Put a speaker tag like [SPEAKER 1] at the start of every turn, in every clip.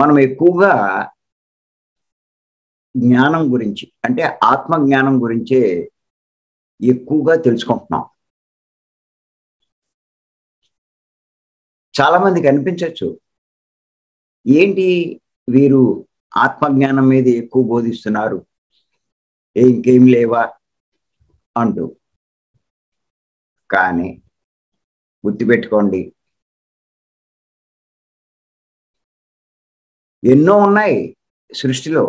[SPEAKER 1] మనం ఎక్కువగా జ్ఞానం గురించి అంటే ఆత్మ జ్ఞానం గురించే ఎక్కువగా తెలుసుకుంటున్నాం చాలా మందికి అనిపించవచ్చు ఏంటి వీరు ఆత్మజ్ఞానం మీద ఎక్కువ బోధిస్తున్నారు ఇంకేం లేవా అంటూ కానీ గుర్తుపెట్టుకోండి ఎన్నో ఉన్నాయి సృష్టిలో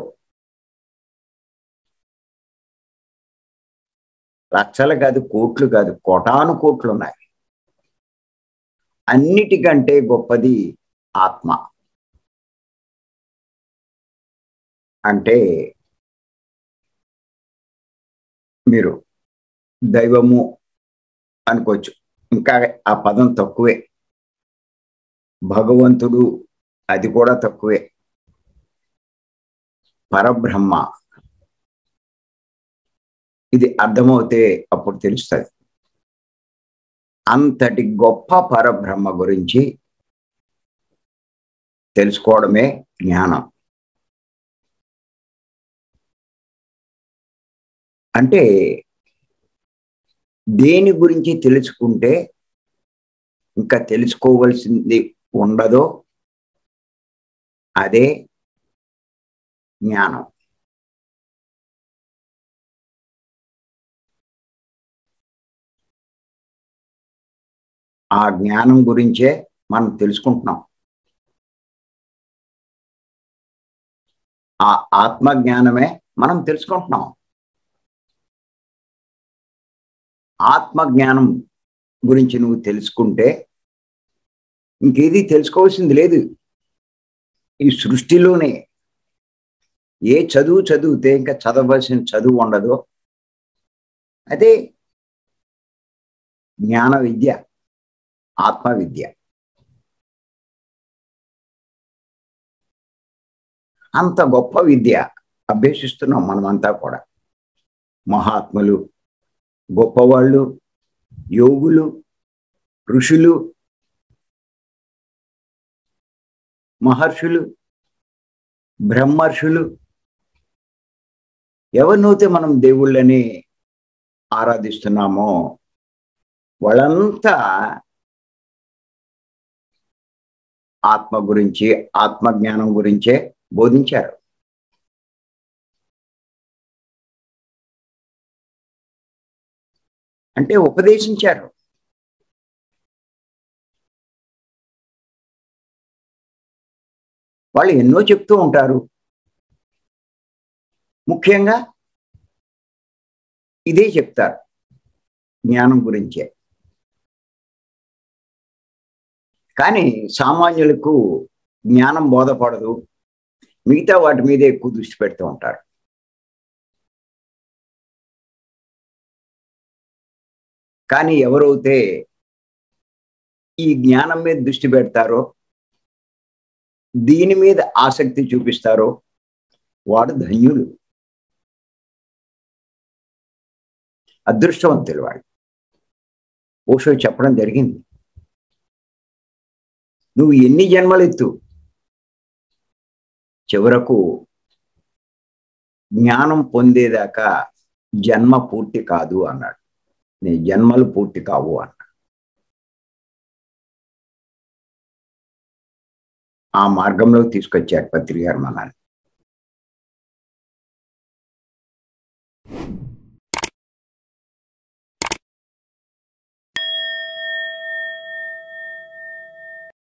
[SPEAKER 1] లక్షలు కాదు కోట్లు కాదు కోటాను కోట్లు ఉన్నాయి అన్నిటికంటే గొప్పది ఆత్మ అంటే మీరు దైవము అనుకోవచ్చు ఇంకా ఆ పదం తక్కువే భగవంతుడు అది కూడా తక్కువే పరబ్రహ్మ ఇది అర్థమవుతే అప్పుడు తెలుస్తుంది అంతటి గొప్ప పరబ్రహ్మ గురించి తెలుసుకోవడమే జ్ఞానం అంటే దేని గురించి తెలుసుకుంటే ఇంకా తెలుసుకోవలసింది ఉండదో అదే జ్ఞానం ఆ జ్ఞానం గురించే మనం తెలుసుకుంటున్నాం ఆ ఆత్మ జ్ఞానమే మనం తెలుసుకుంటున్నాం ఆత్మ జ్ఞానం గురించి నువ్వు తెలుసుకుంటే ఇంకేది తెలుసుకోవాల్సింది లేదు ఈ సృష్టిలోనే ఏ చదువు చదివితే ఇంకా చదవలసిన చదువు ఉండదో అదే జ్ఞాన విద్య ఆత్మ విద్య అంత గొప్ప విద్య అభ్యసిస్తున్నాం మనమంతా కూడా మహాత్ములు గొప్పవాళ్ళు యోగులు ఋషులు మహర్షులు బ్రహ్మర్షులు ఎవరినైతే మనం దేవుళ్ళని ఆరాధిస్తున్నామో వాళ్ళంతా ఆత్మ గురించి ఆత్మ జ్ఞానం గురించే బోధించారు అంటే ఉపదేశించారు వాళ్ళు ఎన్నో చెప్తూ ఉంటారు ముఖ్యంగా ఇదే చెప్తారు జ్ఞానం గురించే కానీ సామాన్యులకు జ్ఞానం బోధపడదు మిగతా వాటి మీదే ఎక్కువ దృష్టి పెడుతూ ఉంటారు కానీ ఎవరైతే ఈ జ్ఞానం మీద దృష్టి పెడతారో దీని మీద ఆసక్తి చూపిస్తారో వాడు ధన్యులు అదృష్టవంతులు వాడు ఓషో చెప్పడం జరిగింది నువ్వు ఎన్ని జన్మలెత్తు చివరకు జ్ఞానం పొందేదాకా జన్మ పూర్తి కాదు అన్నాడు నీ జన్మలు పూర్తి కావు అన్నాడు ఆ మార్గంలో తీసుకొచ్చాడు పత్రి గారు మనల్ని